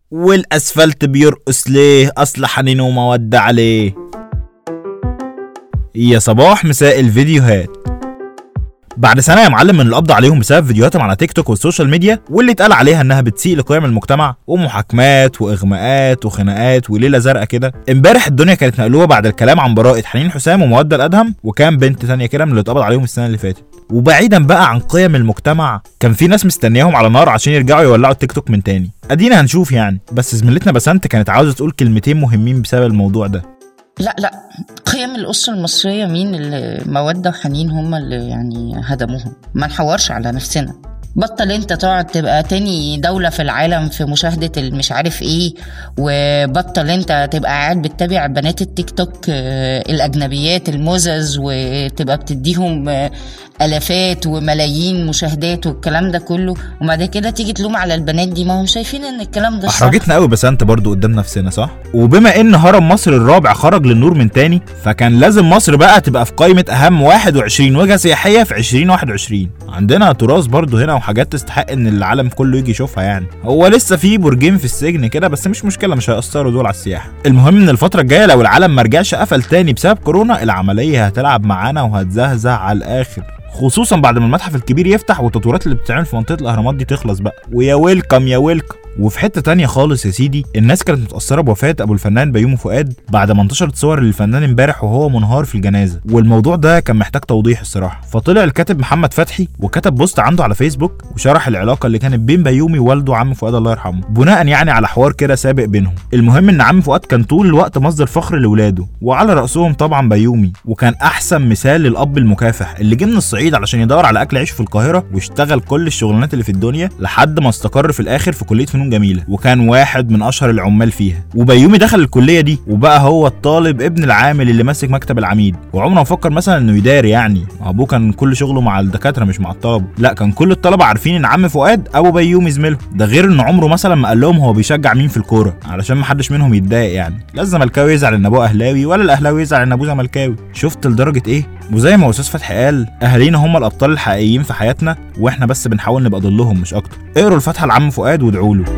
والاسفلت بيرقص ليه اصل حنين ومودة عليه يا صباح مساء الفيديوهات بعد سنه يا معلم من القبض عليهم بسبب فيديوهاتهم على تيك توك والسوشيال ميديا واللي اتقال عليها انها بتسيء لقيم المجتمع ومحاكمات واغماءات وخناقات وليله زرقاء كده امبارح الدنيا كانت مقلوبه بعد الكلام عن براءه حنين حسام ومودة الادهم وكان بنت ثانيه كده من اللي اتقبض عليهم السنه اللي فاتت وبعيدا بقى عن قيم المجتمع كان في ناس مستنياهم على نار عشان يرجعوا يولعوا التيك توك من تاني ادينا هنشوف يعني بس زميلتنا بسنت كانت عاوزه تقول كلمتين مهمين بسبب الموضوع ده لا لا قيم الأسرة المصرية مين اللي مودة وحنين هم اللي يعني هدموهم ما نحورش على نفسنا بطل انت تقعد تبقى تاني دولة في العالم في مشاهدة المش عارف ايه وبطل انت تبقى قاعد بتتابع بنات التيك توك آه، الأجنبيات الموزز وتبقى بتديهم آه، الافات وملايين مشاهدات والكلام ده كله وبعد كده تيجي تلوم على البنات دي ما هم شايفين ان الكلام ده صح احرجتنا قوي بس انت برضو قدام نفسنا صح وبما ان هرم مصر الرابع خرج للنور من تاني فكان لازم مصر بقى تبقى في قائمه اهم 21 وجهه سياحيه في 2021 عندنا تراث برضو هنا وحاجات تستحق ان العالم كله يجي يشوفها يعني هو لسه في برجين في السجن كده بس مش مشكله مش هيأثروا دول على السياحه المهم ان الفتره الجايه لو العالم ما رجعش قفل تاني بسبب كورونا العمليه هتلعب معانا وهتزهزه على الاخر خصوصا بعد ما المتحف الكبير يفتح والتطويرات اللي بتتعمل في منطقه الاهرامات دي تخلص بقى ويا ويلكم يا ويلكم وفي حته تانية خالص يا سيدي الناس كانت متاثره بوفاه ابو الفنان بيومي فؤاد بعد ما انتشرت صور للفنان امبارح وهو منهار في الجنازه والموضوع ده كان محتاج توضيح الصراحه فطلع الكاتب محمد فتحي وكتب بوست عنده على فيسبوك وشرح العلاقه اللي كانت بين بيومي ووالده وعم فؤاد الله يرحمه بناء يعني على حوار كده سابق بينهم المهم ان عم فؤاد كان طول الوقت مصدر فخر لاولاده وعلى راسهم طبعا بيومي وكان احسن مثال للاب المكافح اللي جه من الصعيد علشان يدور على اكل عيشه في القاهره واشتغل كل الشغلانات اللي في الدنيا لحد ما استقر في الاخر في كليه فنون جميله وكان واحد من اشهر العمال فيها وبيومي دخل الكليه دي وبقى هو الطالب ابن العامل اللي ماسك مكتب العميد وعمره ما فكر مثلا انه يداري يعني ابوه كان كل شغله مع الدكاتره مش مع الطلبه لا كان كل الطلبه عارفين ان عم فؤاد ابو بيومي زميله ده غير ان عمره مثلا ما قال لهم هو بيشجع مين في الكوره علشان ما حدش منهم يتضايق يعني لا الزملكاوي يزعل ان ابوه اهلاوي ولا الاهلاوي يزعل ان ابوه زملكاوي شفت لدرجه ايه وزي ما استاذ فتحي قال اهالينا هم الابطال الحقيقيين في حياتنا واحنا بس بنحاول نبقى ضلهم مش اكتر اقروا الفاتحه لعم فؤاد وادعوا له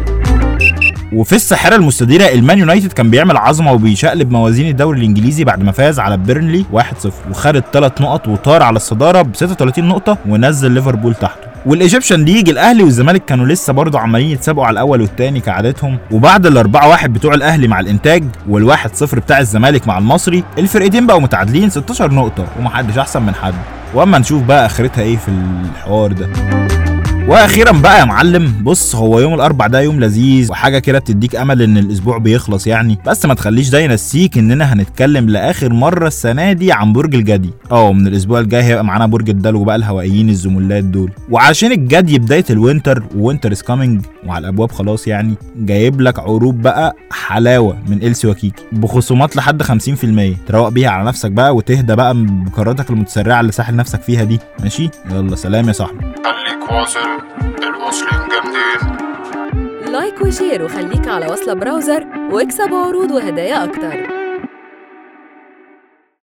وفي الساحره المستديره المان يونايتد كان بيعمل عظمه وبيشقلب موازين الدوري الانجليزي بعد ما فاز على بيرنلي 1-0 وخد الثلاث نقط وطار على الصداره ب 36 نقطه ونزل ليفربول تحته والايجيبشن ليج الاهلي والزمالك كانوا لسه برضه عمالين يتسابقوا على الاول والثاني كعادتهم وبعد الأربعة واحد بتوع الاهلي مع الانتاج والواحد صفر بتاع الزمالك مع المصري الفرقتين بقوا متعادلين 16 نقطه ومحدش احسن من حد واما نشوف بقى اخرتها ايه في الحوار ده واخيرا بقى يا معلم بص هو يوم الاربع ده يوم لذيذ وحاجه كده بتديك امل ان الاسبوع بيخلص يعني بس ما تخليش ده ينسيك اننا هنتكلم لاخر مره السنه دي عن برج الجدي اه من الاسبوع الجاي هيبقى معانا برج الدلو بقى الهوائيين الزملات دول وعشان الجدي بدايه الوينتر وينتر از كامينج وعلى الابواب خلاص يعني جايب لك عروض بقى حلاوه من إلسي وكيكي بخصومات لحد 50% تروق بيها على نفسك بقى وتهدى بقى بقراراتك المتسرعه اللي ساحل نفسك فيها دي ماشي يلا سلام يا صاحبي خليك واصل الواصلين جامدين لايك وشير وخليك على وصلة براوزر واكسب عروض وهدايا أكتر